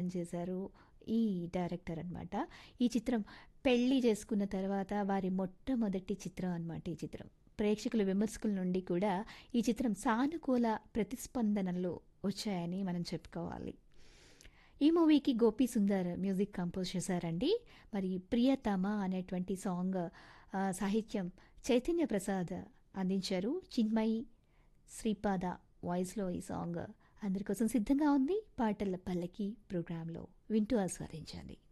చేశారు ఈ డైరెక్టర్ అనమాట ఈ చిత్రం పెళ్లి చేసుకున్న తర్వాత వారి మొట్టమొదటి చిత్రం అనమాట ఈ చిత్రం ప్రేక్షకుల విమర్శకుల నుండి కూడా ఈ చిత్రం సానుకూల ప్రతిస్పందనలు వచ్చాయని మనం చెప్పుకోవాలి ఈ మూవీకి గోపి సుందర్ మ్యూజిక్ కంపోజ్ చేశారండి మరి ప్రియతమ అనేటువంటి సాంగ్ ఆ, సాహిత్యం చైతన్య ప్రసాద్ అందించారు చిన్మయి శ్రీపాద వాయిస్లో ఈ సాంగ్ అందరి కోసం సిద్ధంగా ఉంది పాటల పల్లకి ప్రోగ్రాంలో వింటూ ఆస్వాదించండి